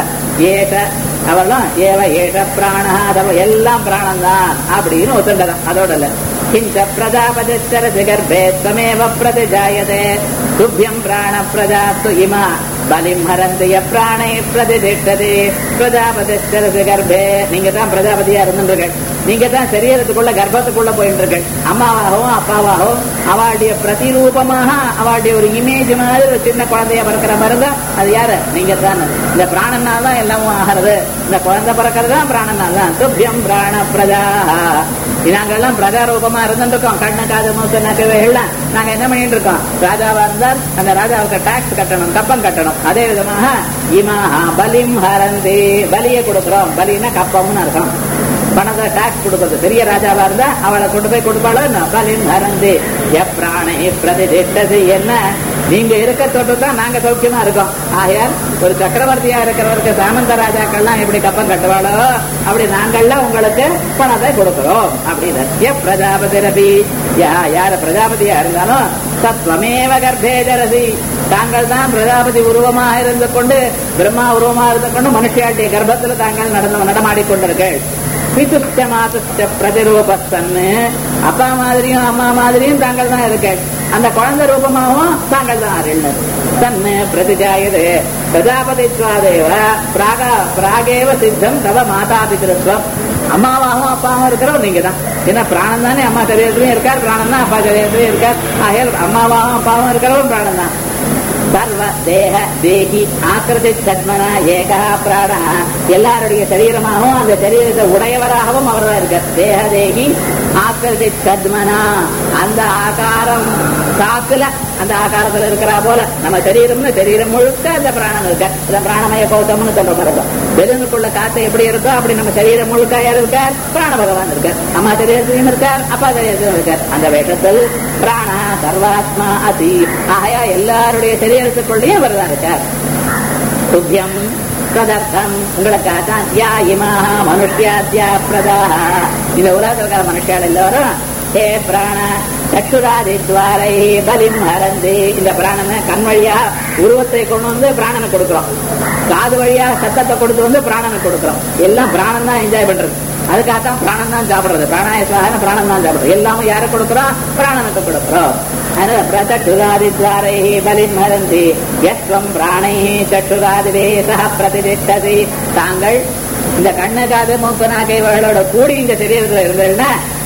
ஏஷ அவெல்லாம் ஏவ ஏஷ பிராணா அதவ எல்லாம் பிராணம் தான் அப்படின்னு ஒத்துண்டதான் அதோட இல்ல கிஞ்ச பிரஜாபதிச்சரசி கர்ப்பே தமேவ பிரதிஜாயதே துப்பியம் பிராண பிரஜாத்து இமா பலிம் ஹரந்திய பிராணை பிரதிதிஷ்டதே பிரஜாபதிச்சரசி கர்ப்பே நீங்க தான் பிரஜாபதியா இருந்துருக்கீங்க நீங்க தான் சரீரத்துக்குள்ள கர்ப்பத்துக்குள்ள போயிட்டு இருக்கு அம்மாவாகவும் அப்பாவாகவும் அவளுடைய பிரதிரூபமாக அவளுடைய ஒரு இமேஜ் மாதிரி ஒரு சின்ன குழந்தைய பிறக்கிற மாதிரி தான் அது யாரு நீங்க தான் இந்த பிராணனால் தான் எல்லாமும் ஆகிறது இந்த குழந்தை பிறக்கிறது தான் பிராணனால் தான் துப்பியம் பிராண பிரஜா நாங்கெல்லாம் பிரஜா ரூபமா இருந்துருக்கோம் கண்ணு காது மூக்கு நக்கவே எல்லாம் நாங்க என்ன பண்ணிட்டு இருக்கோம் ராஜாவா இருந்தால் அந்த ராஜாவுக்கு டாக்ஸ் கட்டணும் கப்பம் கட்டணும் அதே விதமாக இமாஹா பலிம் ஹரந்தி பலியை கொடுக்கிறோம் பலின்னா கப்பம்னு அர்த்தம் பணத்தை டாக்ஸ் கொடுக்கறது பெரிய ராஜாவா இருந்தா அவளை கொண்டு போய் கொடுப்பாளோ பலிம் ஹரந்தி எப்ராணை பிரதிஷ்டது என்ன நீங்க இருக்க தொட்டு தான் நாங்க சௌக்கியமா இருக்கோம் ஆகையால் ஒரு சக்கரவர்த்தியா இருக்கிறவருக்கு சாமந்த ராஜாக்கள்லாம் எப்படி கப்பம் கட்டுவாளோ அப்படி நாங்கள்லாம் உங்களுக்கு பணத்தை கொடுக்கிறோம் அப்படின்னு எ பிரஜாபதி ரபி யா யார பிரஜாபதியா இருந்தாலும் சத்வமேவ கர்ப்பே ஜரசி தாங்கள் தான் பிரஜாபதி உருவமாக இருந்து கொண்டு பிரம்மா உருவமாக இருந்து கொண்டு மனுஷியாட்டிய கர்ப்பத்தில் தாங்கள் நடந்து நடமாடிக்கொண்டிருக்கள் பிதுஷ்ட மாதுஷ்ட பிரதிரூபத்தன்னு அப்பா மாதிரியும் அம்மா மாதிரியும் தாங்கள் தான் இருக்க அந்த குழந்தை ரூபமாகவும் தாங்கள் தான் அறிஞர் தன்னு பிரதிஜாயது பிரஜாபதித்வாதேவ பிராகா பிராகேவ சித்தம் தவ மாதா பிதிருத்வம் அம்மாவாகவும் அப்பாவும் இருக்கிறவர் நீங்க தான் ஏன்னா பிராணம் தானே அம்மா சரீரத்திலையும் இருக்கார் பிராணம் தான் அப்பா சரீரத்திலையும் இருக்கார் ஆகையால் அம்மாவாகவும் அப்பாவும் இருக்கிறவரும் பிராணம் தான் சர்வ தேக தேகி ஆக்கிருதி சத்மனா ஏகா பிராணா எல்லாருடைய சரீரமாகவும் அந்த சரீரத்தை உடையவராகவும் அவர் தான் இருக்கார் தேக தேகி ஆக்கிருதி சத்மனா அந்த ஆகாரம் சாக்குல அந்த ஆகாரத்துல இருக்கிறா போல நம்ம சரீரம்னு சரீரம் முழுக்க அந்த பிராணம் இருக்க அந்த பிராணமய கௌதம்னு சொல்ற பிறகு வெறுனுக்குள்ள காத்து எப்படி இருக்கோ அப்படி நம்ம சரீரம் முழுக்க யார் இருக்கார் பிராண பகவான் இருக்கார் அம்மா சரீரத்திலையும் இருக்கார் அப்பா சரீரத்திலும் இருக்கார் அந்த வேஷத்தில் பிராணா சர்வாத்மா அதி ஆகையா எல்லாருடைய சரீரத்துக்குள்ளேயும் அவர் தான் இருக்கார் துத்தியம் பிரதர்த்தம் உங்களுக்காக தான் யா இமா மனுஷ்யாத்யா பிரதா இந்த உலகத்தில் இருக்கிற மனுஷால் எல்லாரும் ஹே பிராண சக்ஷுராதி துவாரை பலிம் ஹரந்தி இந்த பிராணனை கண் வழியா உருவத்தை கொண்டு வந்து பிராணனை கொடுக்கிறோம் காது வழியா சத்தத்தை கொடுத்து வந்து பிராணனை கொடுக்கிறோம் எல்லாம் பிராணம் தான் என்ஜாய் பண்றது அதுக்காகத்தான் பிராணம் தான் சாப்பிடுறது பிராணாயசாக பிராணம் தான் சாப்பிடுறது எல்லாமே யாரை கொடுக்கிறோம் பிராணனுக்கு கொடுக்கிறோம் அதனால பிரதட்சுராதி துவாரை பலிம் ஹரந்தி யஸ்வம் பிராணை சற்றுராதிவே சக பிரதிஷ்டதி தாங்கள் இந்த கண்ணு காது மூக்கு நாக்கை இவர்களோட கூடி இந்த சரீரத்தில் இருந்ததுன்னா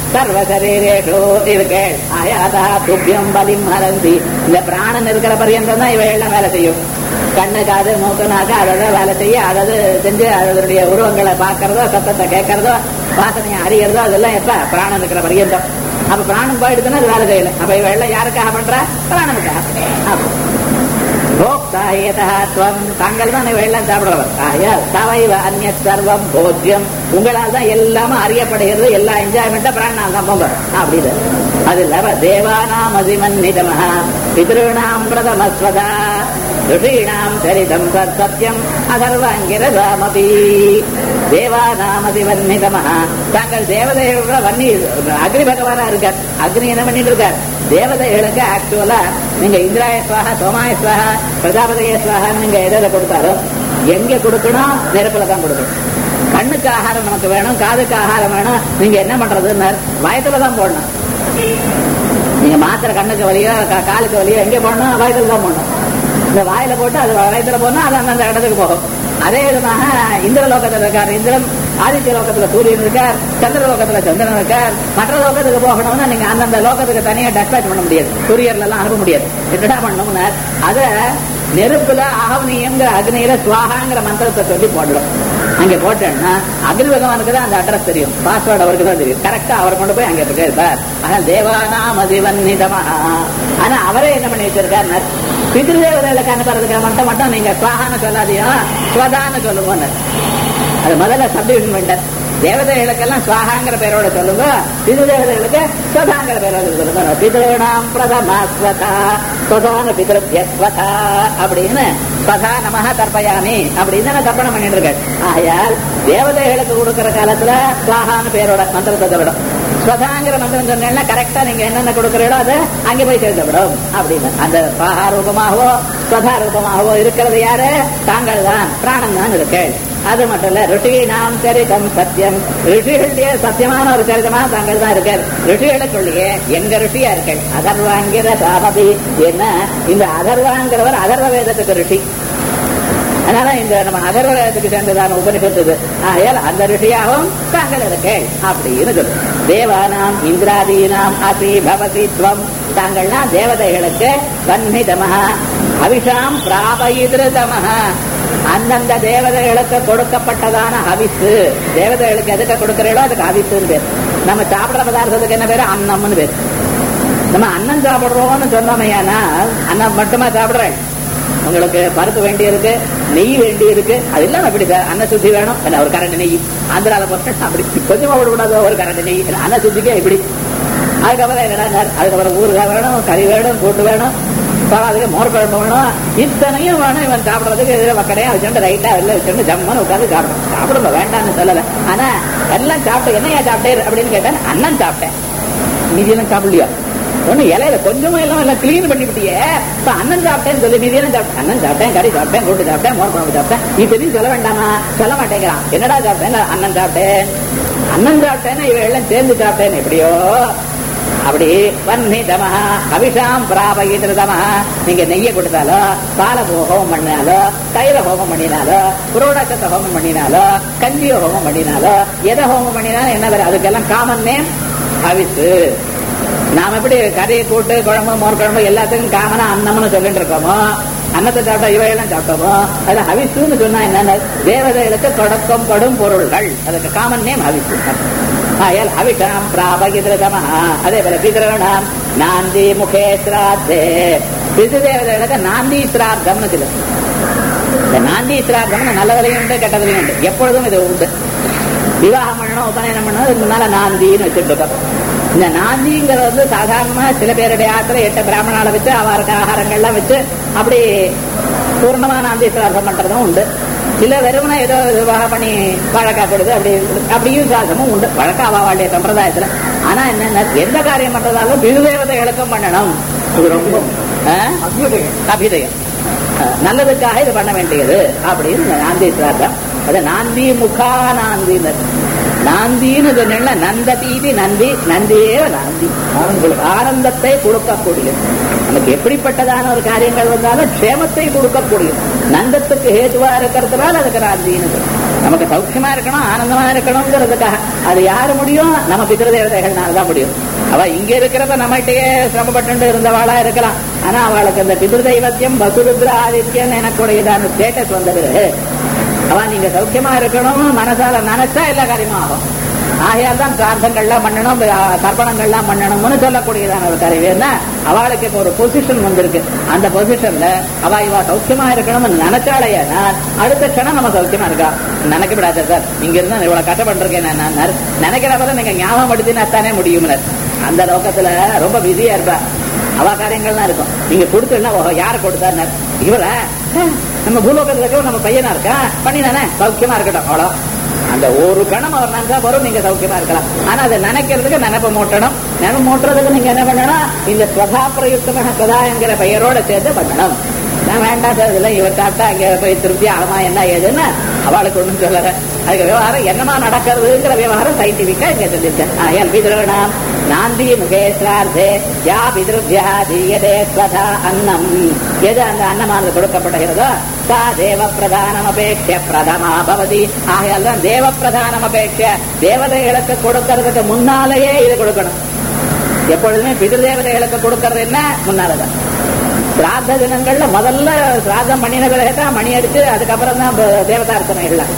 சர்வசரீரேஷோ இருக்கு ஆயாதா துப்பியம் பலிம் மறந்தி இந்த பிராணன் இருக்கிற பரியந்தம் தான் இவை எல்லாம் வேலை செய்யும் கண்ணு காது மூக்கு நாக்கு அதோட வேலை செய்ய அதாவது செஞ்சு அதனுடைய உருவங்களை பார்க்கறதோ சத்தத்தை கேட்கறதோ வாசனையை அறியறதோ அதெல்லாம் எப்ப பிராணன் இருக்கிற பரியந்தம் அப்ப பிராணம் போயிடுதுன்னா அது வேலை செய்யல அப்ப இவ எல்லாம் யாருக்காக பண்றா பிராணனுக்காக அப்ப போக்தா ஏதா துவம் தாங்கள் தான் இவ எல்லாம் சாப்பிடுறவர் ஆயால் தவைவ அந்நிய சர்வம் போஜ்யம் உங்களால் தான் எல்லாமே அறியப்படுகிறது எல்லா என்ஜாய்மெண்ட்டும் பிராணால் தான் போங்க அப்படின்னு அது இல்லாம தேவானாம் அதிமன்னிதமஹ பிதॄணாம் பிரதமஸ்வதா ऋषीणाम् चरितम् तत् सत्यम् अथर्वाङ्गिरसामपि தேவானாமதிவன்னிதமஹ தாங்கள் தேவதைகளோட வன்னி அக்னி பகவானா இருக்கார் அக்னி என்ன பண்ணிட்டு இருக்கார் தேவதைகளுக்கு ஆக்சுவலா நீங்க இந்திராய சுவாகா சோமாய சுவாகா பிரஜாபதிய சுவாகா நீங்க எதில் கொடுத்தாலும் எங்க கொடுக்கணும் நெருப்புல தான் கொடுக்கணும் கண்ணுக்கு ஆகாரம் நமக்கு வேணும் காதுக்கு ஆகாரம் வேணும் நீங்க என்ன பண்றதுன்னு வயத்துல தான் போடணும் நீங்க மாத்திரை கண்ணுக்கு வலியோ கா- காலுக்கு வலியோ எங்க போடணும் வயத்துல தான் போடணும் இந்த வாயில போட்டு அது வயத்துல போனா அது அந்தந்த இடத்துக்கு போகும் அதே விதமாக இந்திர லோகத்துல இருக்கார் இந்திரன் ஆதித்ய லோகத்துல சூரியன் இருக்கார் சந்திர லோகத்துல சந்திரன் இருக்கார் மற்ற லோகத்துக்கு போகணும்னா நீங்க அந்தந்த லோகத்துக்கு தனியா டச்பாச் பண்ண முடியாது சூரியர்ல எல்லாம் அனுப்ப முடியாது என்னடா பண்ணணும்னா அத நெருப்புல ஆவணியங்கிற அக்னியில சுவாகாங்கிற மந்திரத்தை சொல்லி போடணும் அங்க போட்டேன்னா அக்னி பகவானுக்கு தான் அந்த அட்ரஸ் தெரியும் பாஸ்வேர்டு அவருக்கு தான் தெரியும் கரெக்டா அவர் கொண்டு போய் அங்க இருக்கார் ஆனால் தேவானாம் அதிவன்னிதமா ஆனா அவரே என்ன பண்ணி வச்சிருக்காரு பிதிருதேவதைகளுக்கு அனுப்புறதுக்கு மட்டும் மட்டும் நீங்க சுவாகான்னு சொல்லாதியோ ஸ்வதான்னு சொல்லுவோன்னு அது முதல்ல சப்டிவிஷன் பண்ணிட்டார் தேவதைகளுக்கெல்லாம் சுவாகாங்கிற பேரோட சொல்லுங்க பிது தேவதைகளுக்கு ஸ்வதாங்கிற பேரோட சொல்லுங்க பிதॄணாம் பிரதமா ஸ்வதா ஸ்வதான பிதருபிய ஸ்வதா அப்படின்னு ஸ்வதா நமஹ தர்ப்பயாமி அப்படின்னு நான் தர்ப்பணம் பண்ணிட்டு இருக்கேன் ஆகையால் தேவதைகளுக்கு கொடுக்கிற காலத்துல சுவாகான்னு பேரோட மந்திரத்தை சொல்லணும் ஸ்வதாங்கிற மந்திரம் சொன்னேன்னா கரெக்டா நீங்க என்னென்ன கொடுக்கறீங்களோ அதை அங்கே போய் சேர்ந்து விடும் அப்படின்னு அந்த சுவாகா ரூபமாகவோ ஸ்வதா ரூபமாகவோ இருக்கிறது யாரு தாங்கள் தான் பிராணம் தான் இருக்கு அது மட்டும் இல்ல ரிஷி நாம் சரிதம் சத்தியம் ரிஷிகளுடைய சத்தியமான ஒரு சரிதமா தாங்கள் தான் இருக்கார் ரிஷிகளுக்குள்ளேயே எங்க ரிஷியா இருக்கள் அதர்வாங்கிற சாபதி என்ன இந்த அதர்வாங்கிறவர் அதர்வ வேதத்துக்கு ரிஷி அதனால இந்த நம்ம அகர்வலயத்துக்கு சேர்ந்ததான உபனிஷத்து ஆகையால் அந்த ரிஷியாகவும் தாங்கள் இருக்கேள் அப்படின்னு சொல்லு தேவானாம் இந்திராதீனாம் அசி பவதி துவம் தாங்கள்னா தேவதைகளுக்கு வன்னிதமஹ அவிஷாம் பிராபயிதிருதமஹ அந்தந்த தேவதைகளுக்கு கொடுக்கப்பட்டதான ஹவிசு தேவதைகளுக்கு எதுக்கு கொடுக்கிறீங்களோ அதுக்கு ஹவிசுன்னு பேர் நம்ம சாப்பிடுற பதார்த்தத்துக்கு என்ன பேரு அன்னம்னு பேர் நம்ம அன்னம் சாப்பிடுறோம்னு சொன்னோமையானா அன்னம் மட்டுமா சாப்பிடுறேன் உங்களுக்கு பருப்பு வேண்டி இருக்கு நெய் வேண்டி இருக்கு அது இல்லாம அப்படி சார் அன்ன சுத்தி வேணும் என்ன ஒரு கரண்ட் நெய் ஆந்திரால போட்டு அப்படி கொஞ்சமா விடக்கூடாது ஒரு கரண்ட் நெய் இல்ல, அன்ன சுத்திக்கே இப்படி அதுக்கப்புறம் என்னடா அதுக்கப்புறம் ஊறுகாய் வேணும் கறி வேணும் கூட்டு வேணும் அப்புறம் அதுக்கு மோர் குழம்பு வேணும் இத்தனையும் வேணும் இவன் சாப்பிடறதுக்கு இதுல மக்களையா வச்சுட்டு ரைட்டா வெளில வச்சுட்டு ஜம்மன்னு உட்காந்து சாப்பிடும் சாப்பிடுங்க வேண்டாம்னு சொல்லல ஆனா எல்லாம் சாப்பிட்டு என்னையா சாப்பிட்டேன் அப்படின்னு கேட்டேன் அண்ணன் சாப்பிட்டேன் மீதி எல்லாம் சாப்பிடலையா ஒண்ணு இலையில கொஞ்சமா எல்லாம் எல்லாம் கிளீன் பண்ணி விட்டியே இப்ப அண்ணன் சாப்பிட்டேன்னு சொல்லி மீதி எல்லாம் சாப்பிட்டேன் அண்ணன் சாப்பிட்டேன் கறி சாப்பிட்டேன் கூட்டு சாப்பிட்டேன் மோர் குழம்பு சாப்பிட்டேன் இத்தனையும் சொல்ல வேண்டாமா சொல்ல மாட்டேங்கிறான் என்னடா சாப்பிட்டேன் இல்ல, அண்ணன் சாப்பிட்டேன் அண்ணன் சாப்பிட்டேன்னா இவ எல்லாம் சேர்ந்து சாப்பிட்டேன் எப்படியோ அப்படி வன்னிதமஹ அபிஷாம் பிராபகிதமஹ நீங்க நெய்ய கொடுத்தாலோ பால ஹோமம் பண்ணினாலோ தைல ஹோமம் பண்ணினாலோ புரோடக்கத்தை ஹோமம் பண்ணினாலோ கஞ்சிய ஹோமம் பண்ணினாலோ எதை ஹோமம் பண்ணினாலும் என்ன வரும் அதுக்கெல்லாம் காமன் நேம் ஹவிசு நாம எப்படி கறி கூட்டு குழம்பு மோர் குழம்பு எல்லாத்துக்கும் காமனா அன்னம்னு சொல்லிட்டு இருக்கோமோ அன்னத்தை சாப்பிட்டா இவையெல்லாம் சாப்பிட்டோமோ அது ஹவிசுன்னு சொன்னா என்னன்னா தேவதைகளுக்கு தொடக்கம் படும் பொருள்கள் அதுக்கு காமன் நேம் ஹவிசு ஆயால் அவிஷாம் பிராபகிதிரதமா அதே போல பிதிரணாம் நாந்தி முகே சிராத்தே பிது தேவதைகளுக்கு நாந்தி சிராத்தம்னு சொல்லு இந்த நாந்தி சிராத்தம்னு நல்லதுலையும் உண்டு கெட்டதுலையும் உண்டு எப்பொழுதும் இது உண்டு விவாகம் பண்ணணும் உபநயனம் பண்ணணும் இதுக்கு முன்னால நாந்தின்னு வச்சுட்டு இருக்கோம் இந்த நாந்திங்கிறது வந்து சாதாரணமா சில பேருடைய ஆத்துல எட்டு பிராமணால வச்சு அவருக்கு ஆகாரங்கள்லாம் வச்சு அப்படி பூர்ணமா நாந்தி சிராதம் பண்றதும் உண்டு சில வெறுமனா ஏதோ விவாகம் பண்ணி வழக்கா கொடுத்து அப்படி அப்படியும் சாதமும் உண்டு வழக்கா அவளுடைய சம்பிரதாயத்துல ஆனா என்ன எந்த காரியம் பண்றதாலும் பிதுதேவதைகளுக்கும் பண்ணணும் இது ரொம்ப ஆ? அபிதயம் அஹ், நல்லதுக்காக இது பண்ண வேண்டியது அப்படின்னு இந்த நாந்தி சிராதம் அது நாந்தி முகா நாந்தின்னு நாந்தின்னு சொன்னா நந்த தீதி நந்தி நந்தியே நாந்தி உங்களுக்கு ஆனந்தத்தை கொடுக்கக்கூடியது நமக்கு எப்படிப்பட்டதான ஒரு காரியங்கள் வந்தாலும் க்ஷேமத்தை கொடுக்கக்கூடியது நந்தத்துக்கு ஹேதுவா இருக்கிறதுனால அதுக்கு நாந்தின்னு சொல்றோம். நமக்கு சௌக்கியமா இருக்கணும் ஆனந்தமா இருக்கணுங்கிறதுக்காக அது யாரு முடியும் நம்ம பிதிருதேவதைகள்னால தான் முடியும் அவ இங்க இருக்கிறப்ப நம்மகிட்டயே சிரமப்பட்டு இருந்தவாளா இருக்கலாம் ஆனா அவளுக்கு அந்த பிதிருதெய்வத்தியம் வசுருத்ர ஆதித்யம் எனக்குடையதான ஸ்டேட்டஸ் வந்தது அவ நீங்க சௌக்கியமா இருக்கணும் மனசால நினைச்சா எல்லா காரியமும் ஆகும் ஆகையால் தான் பிரார்த்தங்கள்லாம் பண்ணணும் அஹ், தர்ப்பணங்கள்லாம் பண்ணணும்னு சொல்லக்கூடியதான ஒரு காரியம் ஏன்னா அவளுக்கு இப்போ ஒரு பொசிஷன் வந்திருக்கு அந்த பொசிஷன்ல அவ இவ சௌக்கியமா இருக்கணும்னு நினைச்சாலேனா அடுத்த க்ஷணம் நம்ம சௌக்கியமா இருக்கா நினைக்க விடாத சார் இங்க இருந்தா இவ்வளவு கஷ்டப்பட்டிருக்கேன் நான் நான் நினைக்கிறப்ப நீங்க ஞாபகப்படுத்தினா தானே முடியும்னர் அந்த லோகத்துல ரொம்ப பிஸியா இருப்பா அவ காரியங்கள்லாம் இருக்கும் நீங்க கொடுத்தா யார் கொடுத்தாரு இவள அஹ், நம்ம பூலோகத்துல இருக்க நம்ம பையனா இருக்கா பண்ணினானே சௌக்கியமா இருக்கட்டும் அவ்வளோ அந்த ஒரு கணம் அவர் நினைச்சா வரும் நீங்க சௌக்கியமா இருக்கலாம் ஆனா அதை நினைக்கிறதுக்கு நினைப்ப மூட்டணும் நினைப்பு மூட்டுறதுக்கு நீங்க என்ன பண்ணணும் இந்த ஸ்வதா பிரயுக்தமாக சதா என்கிற பெயரோட சேர்த்து பண்ணணும் நான் வேண்டாம் சார் இதெல்லாம் இவர் சாப்பிட்டா அங்க போய் திருப்தி ஆகுமா என்ன ஏதுன்னு அவளுக்கு ஒண்ணும் சொல்லல அதுக்கு விவகாரம் என்னமா நடக்கிறதுங்கிற விவகாரம் சயின்டிபிக்கா இங்க சொல்லியிருக்கேன் ஆகையால் பிதிருணாம் நாந்தி முகேஸ்வரார்த்தே யா பிதிருபியா தீயதே ஸ்வதா அன்னம் எது அந்த அன்னமானது கொடுக்கப்படுகிறதோ சா தேவ பிரதானம் அபேட்ச பிரதமா பவதி ஆகையால் தான் தேவ பிரதானம் அபேட்ச தேவதைகளுக்கு கொடுக்கறதுக்கு முன்னாலேயே இது கொடுக்கணும் எப்பொழுதுமே பிதிருதேவதைகளுக்கு கொடுக்கறது என்ன முன்னாலதான் சிராத்த தினங்கள்ல முதல்ல சிராதம் பண்ணின பிறகுதான் மணி அடிச்சு அதுக்கப்புறம் தான் தேவதார்த்தனைகள்லாம்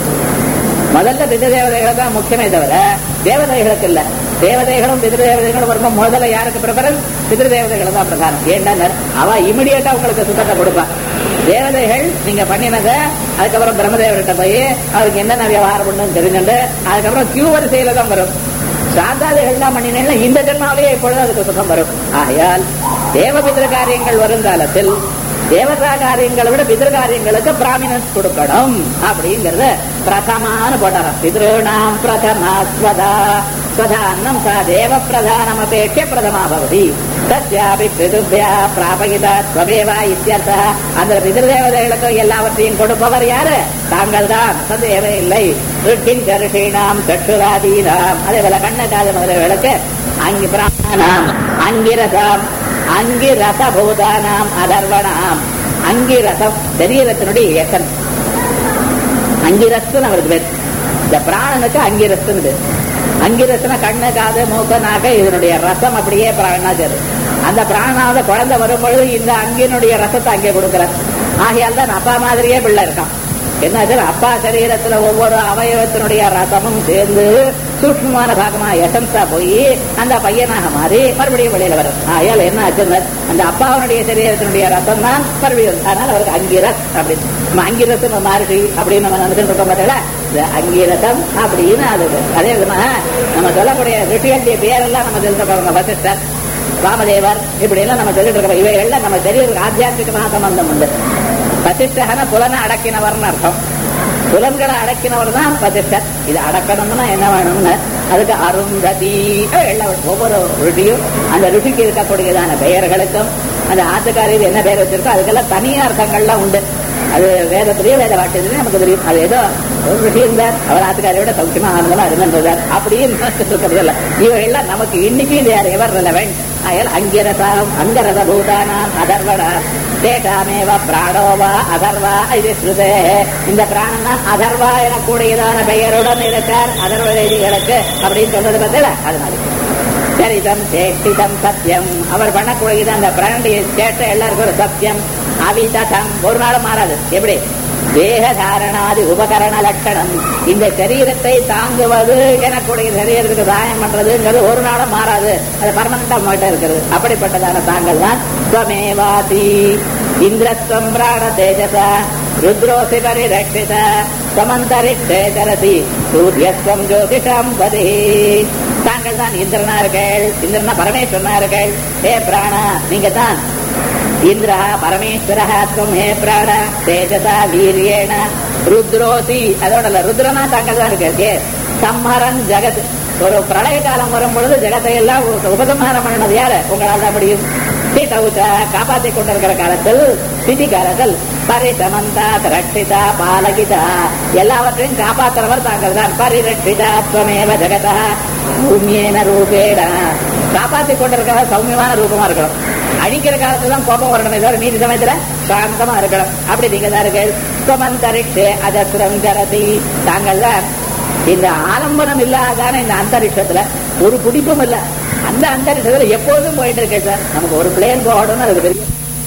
முதல்ல பிதிருதேவதைகள் தான் முக்கியமே தவிர தேவதைகளுக்கு இல்ல தேவதைகளும் பிதிருதேவதைகளும் வரும்போது முதல்ல யாருக்கு ப்ரிஃபரன்ஸ் பிதிருதேவதைகள் தான் பிரதானம் ஏன்னா அவ இமிடியேட்டா உங்களுக்கு சுத்தத்தை கொடுப்பா தேவதைகள் நீங்க பண்ணினதை அதுக்கப்புறம் பிரம்மதேவர்கிட்ட போய் அவருக்கு என்னென்ன விவகாரம் பண்ணுன்னு தெரிஞ்சுட்டு அதுக்கப்புறம் கியூ வரிசையில தான் வரும் சாதாதைகள்லாம் பண்ணினேன்னா இந்த ஜென்மாவிலேயே இப்பொழுது அதுக்கு சுகம் வரும் ஆகையால் தேவ பிதிரு காரியங்கள் வரும் காலத்தில் தேவதா காரியங்களை விட பிதிரு காரியங்களுக்கு பிராமினன்ஸ் கொடுக்கணும் அப்படிங்கறத பிரதமான போட்டாராம் பிதிருணாம் பிரதமா ஸ்வதா ஸ்வதான்னம் சா தேவ பிரதானம் அபேட்ச பிரதமா பவதி தஸ்யாபி பிதுபியா பிராபகிதா ஸ்வமேவா இத்தியர்த்தா அந்த பிதிருதேவதைகளுக்கு எல்லாவற்றையும் கொடுப்பவர் யாரு தாங்கள் தான் சந்தேகமே இல்லை ருட்டின் கருஷீனாம் சற்றுராதீனாம் அதே போல கண்ணகாத முதல்களுக்கு அங்கி பிராணாம் அங்கிரசாம் அங்கிரச பூதானாம் அதர்வனாம் அங்கிரசம் சரீரத்தினுடைய இயக்கம் அங்கிரஸ்துன்னு அவருக்கு பேர் இந்த பிராணனுக்கு அங்கிரஸ்துன்னு பேர் அங்கிரஸ்னா கண்ணு காது மூக்கு நாக்கு இதனுடைய ரசம் அப்படியே பிராணனா சேரு அந்த பிராணாவது குழந்தை வரும்பொழுது இந்த அங்கினுடைய ரசத்தை அங்கே கொடுக்கிறார் ஆகையால் தான் அப்பா மாதிரியே பிள்ளை இருக்கான் என்னாச்சு அப்பா சரீரத்துல ஒவ்வொரு அவயவத்தினுடைய ரசமும் சேர்ந்து சூக்ஷ்மமான பாகமா எசன்ஸா போய் அந்த பையனாக மாறி மறுபடியும் வெளியில வரும் ஆயால் என்ன ஆச்சுன்னா அந்த அப்பாவனுடைய சரீரத்தினுடைய ரத்தம் தான் மறுபடியும் வரும். அதனால அவருக்கு அங்கிரஸ் அப்படின்னு நம்ம அங்கிரசம் மாறுதி அப்படின்னு நம்ம நினைச்சுட்டு இருக்கோம் பார்த்தீங்களா இந்த அங்கிரசம் அப்படின்னு அது அதே விதமா நம்ம சொல்லக்கூடிய ரிஷிகளுடைய பேரெல்லாம் நம்ம தெரிஞ்சுக்கிறோம் வசிஷ்டர் ராமதேவர் இப்படி எல்லாம் நம்ம சொல்லிட்டு இருக்கோம் இவைகள்லாம் நம்ம சரீரத்துக்கு ஆத்தியாத்மிகமாக சம்பந்தம் உண்டு வசிஷ்டகன புலனை அடக்கினவர்னு அர்த்தம் புலன்களை அடக்கினவர் தான் வசிஷ்டர் இது அடக்கணும்னா என்ன வேணும்னு அதுக்கு அருந்ததி எல்லாம் ஒவ்வொரு ருஷியும் அந்த ருஷிக்கு இருக்கக்கூடியதான பெயர்களுக்கும் அந்த ஆத்துக்காரியில் என்ன பெயர் வச்சிருக்கோ அதுக்கெல்லாம் தனி அர்த்தங்கள்லாம் உண்டு அது வேதத்திலேயே வேத வாட்டியத்திலேயே நமக்கு தெரியும் அது ஏதோ ஒரு ருஷி இருந்தார் அவர் ஆத்துக்காரியோட சௌக்கியமா ஆனந்தமா இருந்திருந்தார் அப்படின்னு சொல்றதில்ல இவைகள்லாம் நமக்கு இன்னைக்கு இது யார் எவர் ரெலவெண்ட் அயல் அங்கிரசாம் அங்கரத பூதானாம் அதர்வடா தேட்டாமேவ பிராணோவா அதர்வா இது ஸ்ருதே இந்த பிராணன் தான் அதர்வா எனக்கூடியதான பெயருடன் இருக்கார் அதர்வ தேதிகளுக்கு அப்படின்னு சொல்றது பார்த்தல அது மாதிரி சரிதம் சேஷ்டிதம் சத்தியம் அவர் பண்ணக்கூடியது அந்த பிராண்டிய சேட்டை எல்லாருக்கும் ஒரு சத்தியம் அவிதம் ஒரு நாளும் மாறாது எப்படி தேக தாரணாதி உபகரண லட்சணம் இந்த சரீரத்தை தாங்குவது எனக்குடைய சரீரத்துக்கு தாயம் பண்றதுங்கிறது ஒரு நாளும் மாறாது அது பர்மனண்டா நம்மகிட்ட இருக்கிறது அப்படிப்பட்டதான தாங்கள் தான் ஸ்வமேவாதி இந்திரஸ்வம் பிராண தேஜச ருத்ரோசி பரிரட்சித சமந்தரிக்ஷே தரதி சூரியஸ்வம் ஜோதிஷம் பதி தாங்கள் தான் இந்திரனா இருக்கள் இந்திரனா பரமேஸ்வரனா இருக்கள் ஹே பிராணா நீங்க தான் இந்திரா பரமேஸ்வர துவம் ஹே பிராண தேஜசா வீரியேன ருத்ரோசி அதோட இல்ல, ருத்ரனா தாங்கள் தான் இருக்கு சம்மரன் ஜெகத் ஒரு பிரளய காலம் வரும் பொழுது ஜெகத்தை எல்லாம் உ- உபசம்ஹாரம் பண்ணது யாரு உங்களால் தான் முடியும் சீதவுச்ச காப்பாற்றிக் கொண்டிருக்கிற காலத்தில் ஸ்திதி காலத்தில் பரிசமந்தா ரட்சிதா பாலகிதா எல்லாவற்றையும் காப்பாற்றுறவர் தாங்கள் தான் பரிரட்சிதா துவமேவ ஜெகதா சௌமியேன ரூபேட காப்பாற்றிக் கொண்டிருக்கிறவர் சௌமியமான ரூபமா இருக்கணும் அழிக்கிற காலத்துல தான் கோபம் வரணுமே தவிர நீதி சமயத்துல சாந்தமா இருக்கணும் அப்படி நீங்க தான் இருக்கு சுமந்தரிஷே அஜஸ்ரம் ஜரதி தாங்கள் தான் இந்த ஆலம்பனம் இல்லாதான இந்த அந்தரிஷத்துல ஒரு பிடிப்பும் இல்ல அந்த அந்தரிஷத்துல எப்போதும் போயிட்டு இருக்கேன் சார் நமக்கு ஒரு பிளேன் போகணும்னு அது பெரிய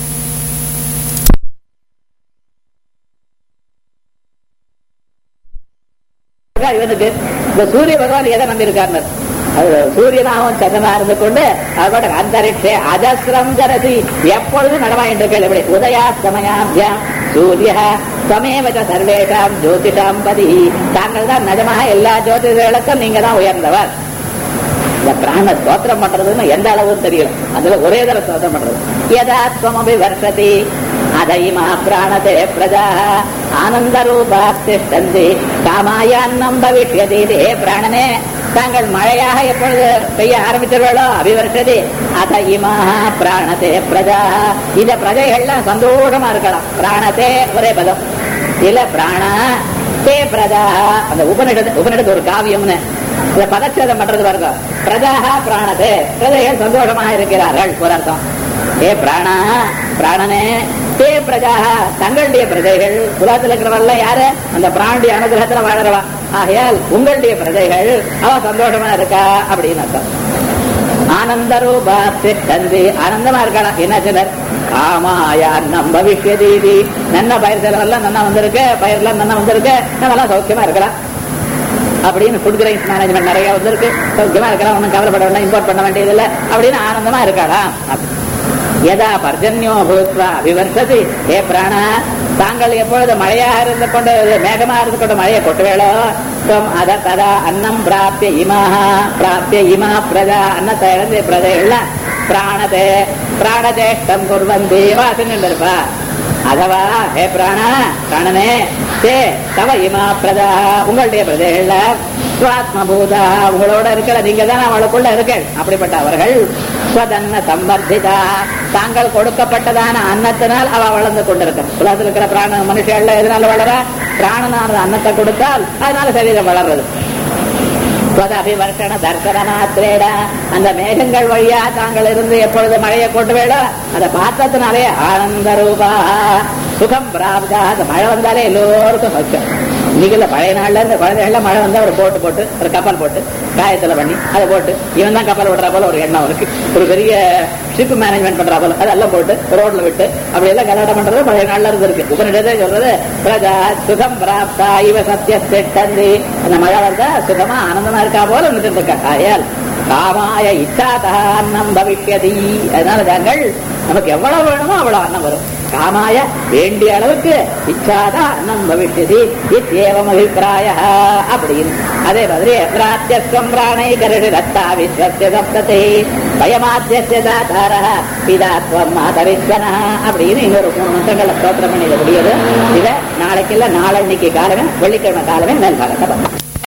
இவனுக்கு இந்த சூரிய பகவான் எதை நம்பியிருக்காருன்னு அது சூரியனாகவும் சந்திரனா இருந்து கொண்டு அதோட அந்தரிஷே அஜஸ்ரம் ஜரதி எப்பொழுதும் நடமாயிட்டு இருக்கேன் எப்படி உதயாஸ்தமயாபியாம் சூரிய சமேவச்ச சர்வேஷாம் ஜோதிஷாம் பதி தாங்கள் தான் நிஜமாக எல்லா ஜோதிஷர்களுக்கும் நீங்க தான் உயர்ந்தவர் இந்த பிராண ஸ்தோத்திரம் பண்றதுன்னு எந்த அளவும் தெரியல அதுல ஒரே தர ஸ்தோத்திரம் பண்றது யதாத்வமபி வர்ஷதி அதைமா பிராணதே பிரஜா ஆனந்த ரூபாஸ்தி காமாயான்னம் பவிஷ்யதி ஹே பிராணனே தாங்கள் மழையாக எப்பொழுது பெய்ய ஆரம்பிச்சிருவாளோ அபிவர்ஷதி அத இமா பிராணதே பிரஜா இந்த பிரஜைகள்லாம் சந்தோஷமா இருக்கலாம் பிராணதே ஒரே பதம் இல்ல பிராண தே பிரஜா அந்த உபனிடத்து உபனிடத்து ஒரு காவியம்னு இந்த பதச்சேதம் பண்றது பாருங்க பிரஜாக பிராணதே பிரஜைகள் சந்தோஷமாக இருக்கிறார்கள் ஒரு அர்த்தம் ஏ பிராணா பிராணனே தே பிரஜாக தங்களுடைய பிரஜைகள் உலகத்தில் இருக்கிறவர்கள் யாரு அந்த பிராண்டி அனுகிரகத்துல வாழறவா ஆகையால் உங்களுடைய பிரஜைகள் அவ சந்தோஷமா இருக்கா அப்படின்னு அர்த்தம் ஆனந்த ரூபா தந்தி ஆனந்தமா இருக்கலாம் என்ன சிலர் காமாயா நம் பவிஷ்யதீதி நன்ன பயிர் செலவெல்லாம் நன்னா வந்திருக்கு பயிரெல்லாம் நன்னா வந்திருக்கு நம்மெல்லாம் சௌக்கியமா இருக்கலாம் அப்படின்னு ஃபுட் கிரைன்ஸ் மேனேஜ்மெண்ட் நிறைய வந்திருக்கு சௌக்கியமா இருக்கலாம் ஒன்றும் கவலைப்பட வேண்டாம் இம்போர்ட் பண்ண வேண்டியதில்லை அப்படின்னு ஆனந்தமா இருக்காளாம் யதா பர்ஜன்யோ பூத்வா விவர்சதி ஏ பிராண தாங்கள் எப்பொழுது மழையாக இருந்து கொண்டு மேகமா இருந்து கொண்டு மழையை கொட்டுவேளோ துவம் அத ததா அன்னம் பிராப்திய இமாக பிராப்திய இமா பிரஜா அன்னத்தை இழந்து பிரஜைகள்லாம் பிராணதே பிராணதேஷ்டம் குர்வந்தி வாசன் இருப்பா அதவா ஹே பிராணா பிராணனே தே தவ இமா பிரஜா உங்களுடைய பிரஜைகள்ல சுவாத்மபூதா உங்களோட இருக்கிற நீங்க தான் அவளுக்குள்ள இருக்கள் அப்படிப்பட்ட அவர்கள் ஸ்வதன்ன சம்பர்த்திதா தாங்கள் கொடுக்கப்பட்டதான அன்னத்தினால் அவ வளர்ந்து கொண்டிருக்க உலகத்தில் இருக்கிற பிராண மனுஷர்கள் எதனால வளர பிராணனான அன்னத்தை கொடுத்தால் அதனால சரீரம் வளர்றது அபிவர்ஷண தர்சன மாத்திரேடா அந்த மேகங்கள் வழியா தாங்கள் இருந்து எப்பொழுது மழையை கொண்டு வேடோ அதை பார்த்ததுனாலே ஆனந்த ரூபா சுகம் பிராப்தா அந்த மழை வந்தாலே எல்லோருக்கும் சௌக்கியம் இன்னைக்கு இல்ல பழைய நாள்ல இந்த குழந்தைகள்ல மழை வந்தா ஒரு போட்டு போட்டு ஒரு கப்பல் போட்டு காயத்துல பண்ணி அதை போட்டு இவன் தான் கப்பல் விடுறா போல ஒரு எண்ணம் இருக்கு ஒரு பெரிய ஷிப் மேனேஜ்மெண்ட் பண்றா போல அதெல்லாம் போட்டு ரோட்ல விட்டு அப்படி எல்லாம் கலாட்டம் பண்றது பழைய நாள்ல இருந்து இருக்கு உபனிடதே சொல்றது பிரஜா சுகம் பிராப்தா இவ சத்திய திட்டந்தி அந்த மழை வந்தா சுகமா ஆனந்தமா இருக்கா போல நின்று இருக்கா ஆயால் காமாய இச்சாதா அன்னம் பவிஷ்யதி அதனால தாங்கள் நமக்கு எவ்வளவு வேணுமோ அவ்வளவு அன்னம் வரும் காமாய வேண்டிய அளவுக்கு இச்சாதா அன்னம் பவிஷ்யதி இத்தேவம் அபிப்பிராய அப்படின்னு அதே மாதிரி பிராத்தியஸ்வம் பிராணை கருடு ரத்தா விஸ்வஸ்ய சப்தத்தை பயமாத்தியஸ்ய தாதார பிதாத்வம் மாதரிஸ்வன அப்படின்னு இன்னொரு மூணு நிமிஷங்கள்ல ஸ்தோத்திரம் பண்ணிட முடியுது இதை நாளைக்கு இல்ல நாளன்னைக்கு காலமே வெள்ளிக்கிழமை காலமே மேல் பாகத்தை